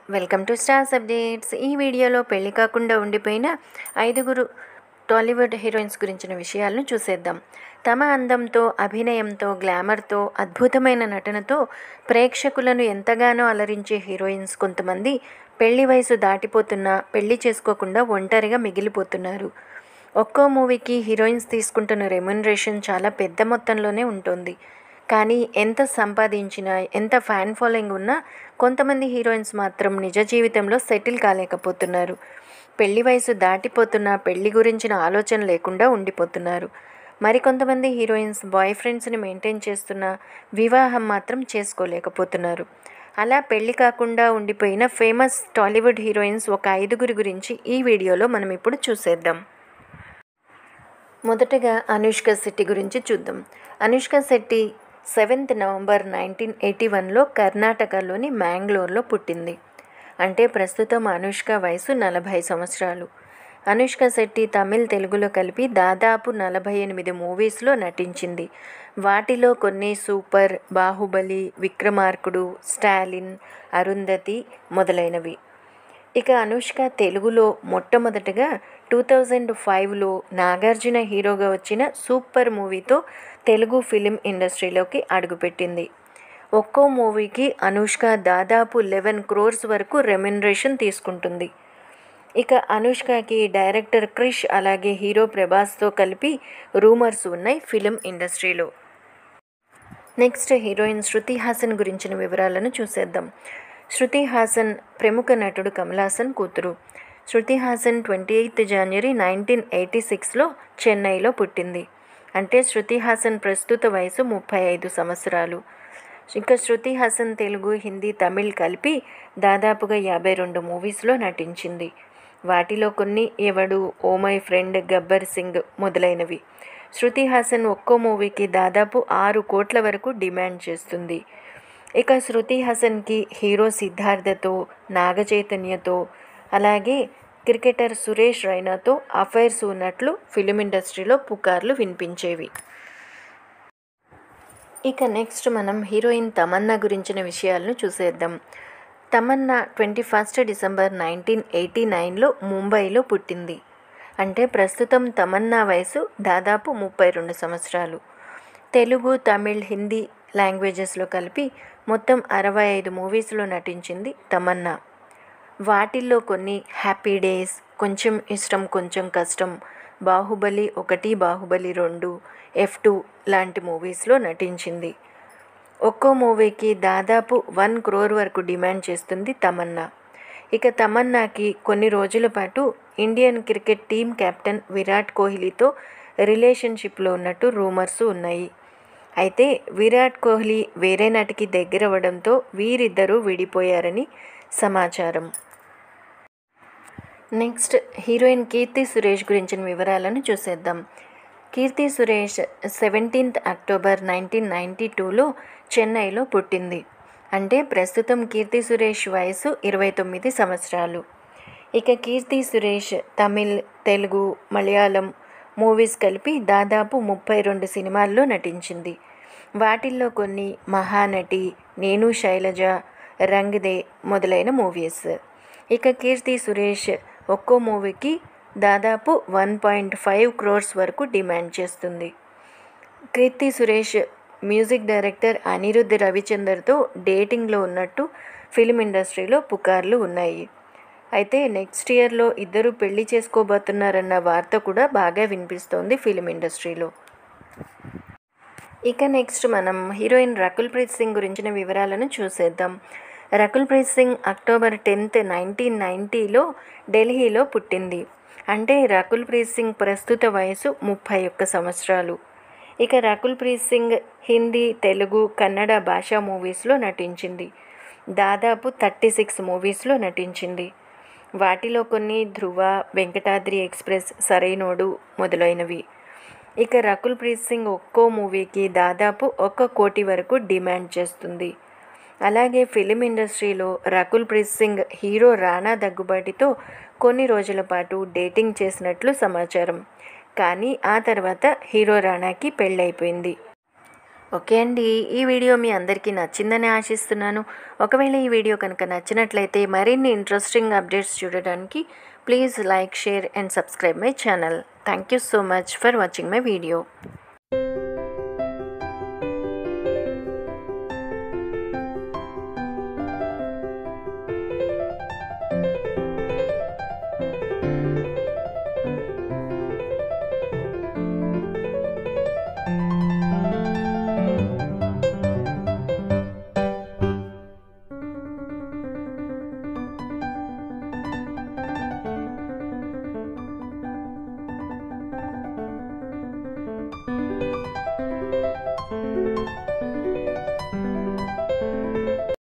welcome to stars updates ఈ వీడియోలో పెళ్లి కాకుండా ఉండిపోయిన ఐదుగురు టాలీవుడ్ హీరోయిన్స్ గురించిన విషయాలను చూసేద్దాం తమ అందంతో అభినయంతో గ్లామర్తో అద్భుతమైన నటనతో ప్రేక్షకులను ఎంతగానో అలరించే హీరోయిన్స్ కొంతమంది పెళ్లి వయసు దాటిపోతున్నా పెళ్లి చేసుకోకుండా ఒంటరిగా మిగిలిపోతున్నారు ఒక్కో మూవీకి హీరోయిన్స్ తీసుకుంటున్న రెమ్యునరేషన్ చాలా పెద్ద మొత్తంలోనే ఉంటుంది కానీ ఎంత సంపాదించినా ఎంత ఫ్యాన్ ఫాలోయింగ్ ఉన్నా కొంతమంది హీరోయిన్స్ మాత్రం నిజ జీవితంలో సెటిల్ కాలేకపోతున్నారు పెళ్లి వయసు దాటిపోతున్నా పెళ్లి గురించిన ఆలోచన లేకుండా ఉండిపోతున్నారు మరికొంతమంది హీరోయిన్స్ బాయ్ ఫ్రెండ్స్ని మెయింటైన్ చేస్తున్న వివాహం మాత్రం చేసుకోలేకపోతున్నారు అలా పెళ్లి కాకుండా ఉండిపోయిన ఫేమస్ టాలీవుడ్ హీరోయిన్స్ ఒక ఐదుగురి గురించి ఈ వీడియోలో మనం ఇప్పుడు చూసేద్దాం మొదటగా అనుష్క శెట్టి గురించి చూద్దాం Anushka Shetty seventh November nineteen eighty వన్లో కర్ణాటకలోని మ్యాంగ్లూర్లో పుట్టింది అంటే ప్రస్తుతం అనుష్క వయసు నలభై సంవత్సరాలు అనుష్క శెట్టి తమిళ్ తెలుగులో కలిపి దాదాపు నలభై ఎనిమిది మూవీస్లో నటించింది వాటిలో కొన్ని సూపర్ బాహుబలి విక్రమార్కుడు స్టాలిన్ అరుంధతి మొదలైనవి ఇక అనుష్క తెలుగులో మొట్టమొదటగా టూ థౌజండ్ ఫైవ్లో నాగార్జున హీరోగా వచ్చిన సూపర్ మూవీతో తెలుగు ఫిలిం ఇండస్ట్రీలోకి అడుగుపెట్టింది ఒక్కో మూవీకి అనుష్క దాదాపు లెవెన్ క్రోర్స్ వరకు రెమ్యునరేషన్ తీసుకుంటుంది ఇక అనుష్కకి డైరెక్టర్ క్రిష్ అలాగే హీరో ప్రభాస్తో కలిపి రూమర్స్ ఉన్నాయి ఫిలిం ఇండస్ట్రీలో నెక్స్ట్ హీరోయిన్ శృతి హాసన్ గురించిన వివరాలను చూసేద్దాం శృతి హాసన్ ప్రముఖ నటుడు కమల్ హాసన్ కూతురు శృతి హాసన్ ట్వంటీ ఎయిత్ జనవరి నైన్టీన్ ఎయిటీ సిక్స్లో చెన్నైలో పుట్టింది అంటే శృతి హాసన్ ప్రస్తుత వయసు ముప్పై ఐదు సంవత్సరాలు ఇక శృతి హాసన్ తెలుగు హిందీ తమిళ్ కలిపి దాదాపుగా యాభై రెండు మూవీస్లో నటించింది వాటిలో కొన్ని Yevadu oh my friend Gabbar Singh మొదలైనవి శృతి హాసన్ ఒక్కో మూవీకి దాదాపు ఆరు కోట్ల వరకు డిమాండ్ చేస్తుంది ఇక శృతి హాసన్కి హీరో సిద్ధార్థతో నాగచైతన్యతో అలాగే క్రికెటర్ సురేష్ రైనాతో అఫైర్స్ ఉన్నట్లు ఫిలిం ఇండస్ట్రీలో పుకార్లు వినిపించేవి ఇక నెక్స్ట్ మనం హీరోయిన్ తమన్నా గురించిన విషయాలను చూసేద్దాం Tamannaah twenty first December nineteen eighty నైన్లో ముంబైలో పుట్టింది అంటే ప్రస్తుతం తమన్నా వయసు దాదాపు ముప్పై రెండు సంవత్సరాలు తెలుగు తమిళ్ హిందీ లాంగ్వేజెస్లో కలిపి మొత్తం అరవై ఐదు మూవీస్లో నటించింది తమన్నా వాటిల్లో కొన్ని హ్యాపీ డేస్ కొంచెం ఇష్టం కొంచెం కష్టం బాహుబలి ఒకటి బాహుబలి రెండు ఎఫ్ టూ లాంటి మూవీస్లో నటించింది ఒక్కో మూవీకి దాదాపు వన్ క్రోర్ వరకు డిమాండ్ చేస్తుంది తమన్నా ఇక తమన్నాకి కొన్ని రోజుల పాటు Indian cricket team captain Virat కోహ్లీతో రిలేషన్షిప్లో ఉన్నట్టు రూమర్స్ ఉన్నాయి అయితే విరాట్ కోహ్లీ వేరే నటికి దగ్గరవ్వడంతో వీరిద్దరూ విడిపోయారని సమాచారం నెక్స్ట్ హీరోయిన్ కీర్తి సురేష్ గురించిన వివరాలను చూసేద్దాం Keerthy Suresh seventeenth October nineteen ninety టూలో చెన్నైలో పుట్టింది అంటే ప్రస్తుతం కీర్తి సురేష్ వయసు ఇరవై తొమ్మిది సంవత్సరాలు ఇక కీర్తి సురేష్ తమిళ్ తెలుగు మలయాళం మూవీస్ కలిపి దాదాపు ముప్పై రెండు సినిమాల్లో నటించింది వాటిల్లో కొన్ని మహానటి నేను శైలజ రంగ్దే మొదలైన మూవీస్ ఇక కీర్తి సురేష్ ఒక్కో మూవీకి దాదాపు వన్ పాయింట్ ఫైవ్ క్రోర్స్ వరకు డిమాండ్ చేస్తుంది కీర్తి సురేష్ మ్యూజిక్ డైరెక్టర్ అనిరుద్ధ్ రవిచందర్తో డేటింగ్లో ఉన్నట్టు ఫిలిం ఇండస్ట్రీలో పుకార్లు ఉన్నాయి అయితే నెక్స్ట్ ఇయర్లో ఇద్దరు పెళ్లి చేసుకోబోతున్నారన్న వార్త కూడా బాగా వినిపిస్తోంది ఫిలిం ఇండస్ట్రీలో ఇక నెక్స్ట్ మనం హీరోయిన్ రకుల్ ప్రీత్ సింగ్ గురించిన వివరాలను చూసేద్దాం Rakul Preet Singh October tenth nineteen నైంటీలో ఢిల్లీలో పుట్టింది అంటే రకుల్ ప్రీత్ సింగ్ ప్రస్తుత వయసు ముప్పై ఒక్క సంవత్సరాలు ఇక రకుల్ ప్రీత్ సింగ్ హిందీ తెలుగు కన్నడ భాషా మూవీస్లో నటించింది దాదాపు థర్టీ సిక్స్ మూవీస్లో నటించింది వాటిలో కొన్ని ధృవ వెంకటాద్రి ఎక్స్ప్రెస్ సరైనోడు మొదలైనవి ఇక రకుల్ ప్రీత్ సింగ్ ఒక్కో మూవీకి దాదాపు ఒక కోటి వరకు డిమాండ్ చేస్తుంది అలాగే ఫిలిం ఇండస్ట్రీలో రకుల్ ప్రీత్ సింగ్ హీరో రానా దగ్గుబాటితో కొన్ని రోజుల పాటు డేటింగ్ చేసినట్లు సమాచారం కానీ ఆ తర్వాత హీరో రానాకి పెళ్ళైపోయింది ఓకే అండి ఈ వీడియో మీ అందరికీ నచ్చిందని ఆశిస్తున్నాను ఒకవేళ ఈ వీడియో కనుక నచ్చినట్లయితే మరిన్ని ఇంట్రెస్టింగ్ అప్డేట్స్ చూడడానికి please like share and subscribe my channel thank you so much for watching my video